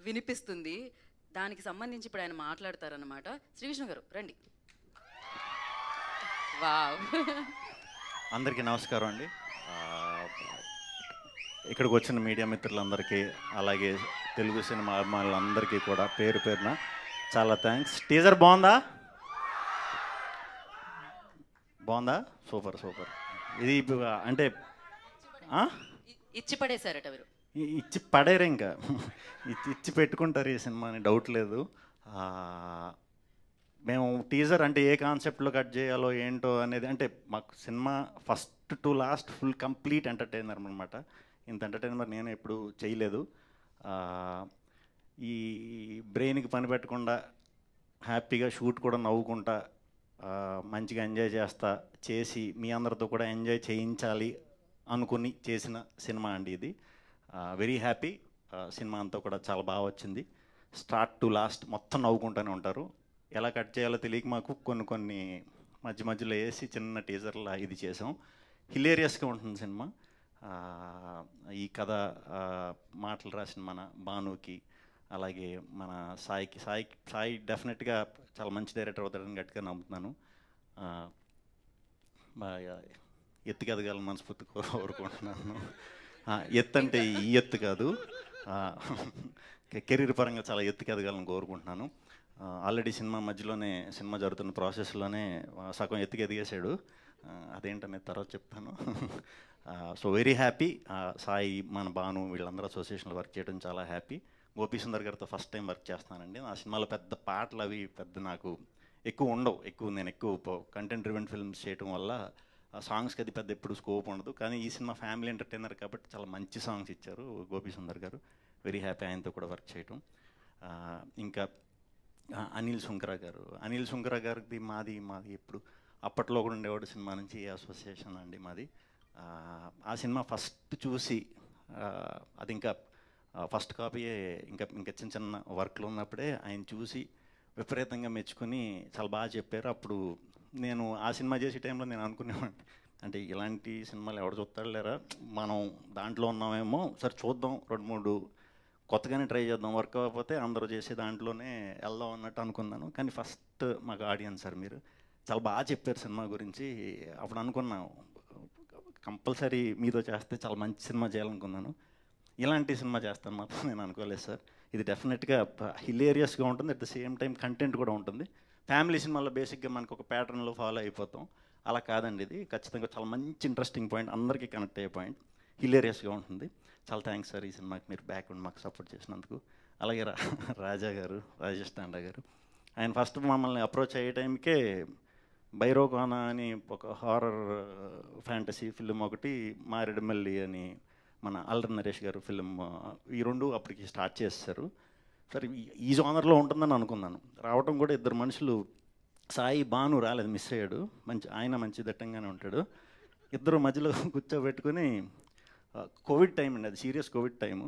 వినిపిస్తుంది దానికి సంబంధించి ఇప్పుడు ఆయన మాట్లాడతారనమాట శ్రీ విష్ణు గారు రండి వావ్ అందరికీ నమస్కారం అండి ఆ, ఇక్కడికి వచ్చిన మీడియా మిత్రులందరికీ అలాగే తెలుగు సినిమా అభిమానులందరికీ కూడా పేరు పేరున చాలా థ్యాంక్స్ టీజర్ బాగుందా బాగుందా సూపర్ సూపర్ ఇది ఇప్పుడు అంటే ఆ? ఇ- ఇచ్చి పడేశారట వీరు ఇ- ఇచ్చి పడేరు ఇంకా ఇచ్చి ఇచ్చి పెట్టుకుంటారు ఈ సినిమాని డౌట్ లేదు ఆ, మేము టీజర్ అంటే ఏ కాన్సెప్ట్లో కట్ చేయాలో ఏంటో అనేది అంటే మాకు cinema first to last full complete entertainer అనమాట ఇంత ఎంటర్టైనర్ నేను ఎప్పుడు చేయలేదు ఆ, ఈ బ్రెయిన్కి పని పెట్టకుండా హ్యాపీగా షూట్ కూడా నవ్వుకుంటా ఆ, మంచిగా ఎంజాయ్ చేస్తా చేసి మీ అందరితో కూడా ఎంజాయ్ చేయించాలి అనుకుని చేసిన సినిమా అండి ఇది వెరీ హ్యాపీ సినిమా అంతా కూడా చాలా బాగా వచ్చింది స్టార్ట్ టు లాస్ట్ మొత్తం నవ్వుకుంటూనే ఉంటారు ఎలా కట్ చేయాలో తెలియక మాకు కొన్ని కొన్ని మధ్య మధ్యలో వేసి చిన్న టీజర్లా ఇది చేసాం హిలేరియస్గా ఉంటుంది సినిమా ఆ, ఈ కథ ఆ, మాటలు రాసిన మన భానుకి అలాగే మన సాయికి సాయికి సాయి డెఫినెట్గా చాలా మంచి డైరెక్టర్ అవుతాడని గట్టిగా నమ్ముతున్నాను ఆ, బాగా ఎత్తుకి ఎదగాలని మనస్ఫూర్తి కో- కోరుకుంటున్నాను ఆ, ఎత్తు అంటే ఈ ఎత్తు కాదు కెరీర్ పరంగా చాలా ఎత్తుకి ఎదగాలని కోరుకుంటున్నాను ఆల్రెడీ సినిమా మధ్యలోనే సినిమా జరుగుతున్న ప్రాసెస్లోనే ఆ, సగం ఎత్తుకి ఎదిగేశాడు ఆ, అదేంటనేది తర్వాత చెప్తాను సో వెరీ హ్యాపీ సాయి మన భాను వీళ్ళందరూ అసోసియేషన్లో వర్క్ చేయడం చాలా హ్యాపీ గోపీ సుందర్ గారితో ఫస్ట్ టైం వర్క్ చేస్తున్నానండి నా సినిమాలో పెద్ద పాటలు అవి పెద్ద నాకు ఎక్కువ ఉండవు ఎక్కువ నేను ఎక్కువ కంటెంట్ డ్రివెన్ ఫిల్మ్స్ చేయడం వల్ల ఆ సాంగ్స్కి అది పెద్ద ఎప్పుడు స్కోప్ ఉండదు కానీ ఈ సినిమా ఫ్యామిలీ ఎంటర్టైనర్ కాబట్టి చాలా మంచి సాంగ్స్ ఇచ్చారు గోపీ సుందర్ గారు వెరీ హ్యాపీ ఆయనతో కూడా వర్క్ చేయటం ఆ, ఇంకా ఆ, అనిల్ సుంకర గారు అనిల్ సుంకర గారికి మాది మాది ఎప్పుడు అప్పట్లో కూడా ఉండేవాడు సినిమా నుంచి అసోసియేషన్ అండి మాది ఆ, ఆ సినిమా ఫస్ట్ చూసి ఆ, అది ఇంకా ఫస్ట్ కాపీయే ఇంకా ఇంకా చిన్న చిన్న వర్క్లు ఉన్నప్పుడే ఆయన చూసి విపరీతంగా మెచ్చుకొని చాలా బాగా చెప్పారు అప్పుడు నేను ఆ సినిమా చేసే టైంలో నేను అనుకునేవాడిని అంటే ఇలాంటి సినిమాలు ఎవడు చూస్తాడు లేరా మనం దాంట్లో ఉన్నామేమో సరే చూద్దాం రెండు మూడు కొత్తగానే ట్రై చేద్దాం వర్క్ అవ్వకపోతే అందరూ చేసే దాంట్లోనే వెళ్దాం అన్నట్టు అనుకున్నాను కానీ ఫస్ట్ మాకు ఆడియన్స్ సార్ మీరు చాలా బాగా చెప్పారు సినిమా గురించి అప్పుడు అనుకున్నాను కంపల్సరీ మీతో చేస్తే చాలా మంచి సినిమా చేయాలనుకున్నాను ఇలాంటి సినిమా చేస్తాను మాత్రం నేను అనుకోలేదు సార్ ఇది డెఫినెట్గా హిలేరియస్గా ఉంటుంది at the same time content కూడా ఉంటుంది ఫ్యామిలీ సినిమాలో బేసిక్గా మనకు ఒక ప్యాటర్న్లో ఫాలో అయిపోతాం అలా కాదండి ఇది ఖచ్చితంగా చాలా మంచి ఇంట్రెస్టింగ్ పాయింట్ అందరికీ కనెక్ట్ అయ్యే పాయింట్ హిలేరియస్గా ఉంటుంది చాలా థ్యాంక్స్ సార్ ఈ సినిమాకి మీరు బ్యాక్ ఉండి మాకు సపోర్ట్ చేసినందుకు అలాగే రా రాజా గారు రాజేష్ తాండా గారు ఆయన ఫస్ట్ మమ్మల్ని అప్రోచ్ అయ్యే టైంకే బైరోకానా అని ఒక హారర్ ఫ్యాంటసీ ఫిల్మ్ ఒకటి మారేడుమల్లి అని మన అల్లరి నరేష్ గారు ఫిలిం ఈ రెండు అప్పటికి స్టార్ట్ చేస్తారు సరే ఈ- ఈ జోనర్లో ఉంటుందని అనుకున్నాను రావటం కూడా ఇద్దరు మనుషులు సాయి బాను రాలేదు మిస్ అయ్యాడు మంచి ఆయన మంచి దట్టంగానే ఉంటాడు ఇద్దరు మధ్యలో కూర్చోబెట్టుకుని ఆ, కోవిడ్ టైం అండి అది సీరియస్ కోవిడ్ టైము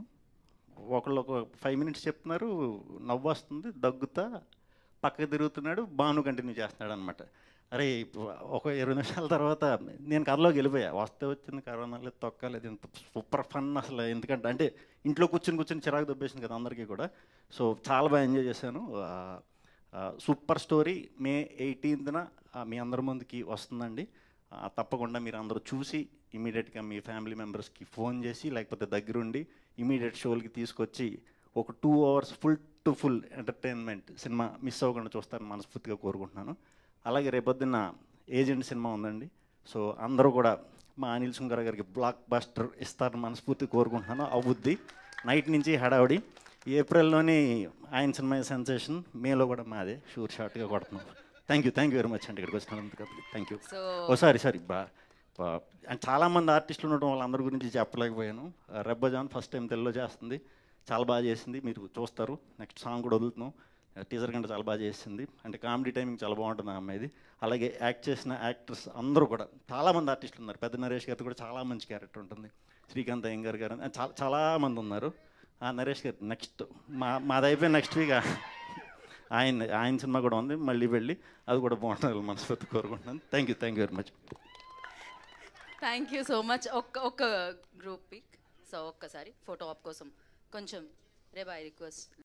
ఒకళ్ళు ఒక ఫైవ్ మినిట్స్ చెప్తున్నారు నవ్వు వస్తుంది దగ్గుతా పక్కకు తిరుగుతున్నాడు బాను కంటిన్యూ చేస్తున్నాడు అనమాట అరే ఇప్పుడు ఒక ఇరవై నిమిషాల తర్వాత నేను కథలోకి వెళ్ళిపోయా వస్తే వచ్చింది కరోనా లేదు తొక్కలేదు ఇంత సూపర్ ఫన్ అసలు ఎందుకంటే అంటే ఇంట్లో కూర్చుని కూర్చుని చిరాకు దొబ్బేసింది కదా అందరికీ కూడా సో చాలా బాగా ఎంజాయ్ చేశాను ఆ, ఆ, సూపర్ స్టోరీ మే ఎయిటీన్త్న మీ అందరి ముందుకి వస్తుందండి ఆ, తప్పకుండా మీరు అందరూ చూసి ఇమీడియట్గా మీ ఫ్యామిలీ మెంబర్స్కి ఫోన్ చేసి లేకపోతే దగ్గరుండి ఇమీడియట్ షోలకి తీసుకొచ్చి ఒక two hours full to full entertainment cinema miss అవ్వకుండా చూస్తారని మనస్ఫూర్తిగా కోరుకుంటున్నాను అలాగే రేపొద్దున్న ఏజెంట్ సినిమా ఉందండి సో అందరూ కూడా మా అనిల్ సుంకర గారికి బ్లాక్ బస్టర్ ఇస్తారని మనస్ఫూర్తి కోరుకుంటున్నాను అవుద్ది నైట్ నుంచి హడావుడి ఏప్రిల్లోని ఆయన సినిమా సెన్సేషన్ మేలో కూడా మాదే షూర్ షార్ట్గా కొడుతున్నాం thank you thank you very much అండి ఇక్కడికి వచ్చినందుకు thank you so oh sorry sorry బా బా- అండ్ చాలామంది ఆర్టిస్టులు ఉండటం వాళ్ళందరి గురించి చెప్పలేకపోయాను రెబ్బజాన్ ఫస్ట్ టైం తెలుగులో చేస్తుంది చాలా బాగా చేసింది మీరు చూస్తారు నెక్స్ట్ సాంగ్ కూడా వదులుతున్నాం టీజర్ కంటే చాలా బాగా చేసింది అంటే కామెడీ టైమింగ్ చాలా బాగుంటుంది ఆ అమ్మాయిది అలాగే యాక్ట్ చేసిన యాక్టర్స్ అందరూ కూడా చాలామంది ఆర్టిస్టులు ఉన్నారు పెద్ద నరేష్ గారితో కూడా చాలా మంచి క్యారెక్టర్ ఉంటుంది శ్రీకాంత్ అయ్యంగార్ గారు అని చాలా చాలామంది ఉన్నారు ఆ నరేష్ గారు నెక్స్ట్ మా మాది అయిపోయి నెక్స్ట్ వీక్ ఆయన ఆయన సినిమా కూడా ఉంది మళ్ళీ వెళ్ళి అది కూడా బాగుంటుంది మనస్ఫూర్తి కోరుకుంటున్నాను thank you thank you very much thank you so much ఒక్క ఒక్క గ్రూప్ పిక్ సో ఒక్కసారి ఫోటో ఆప్ కోసం కొంచెం రేపు ఐ రిక్వెస్ట్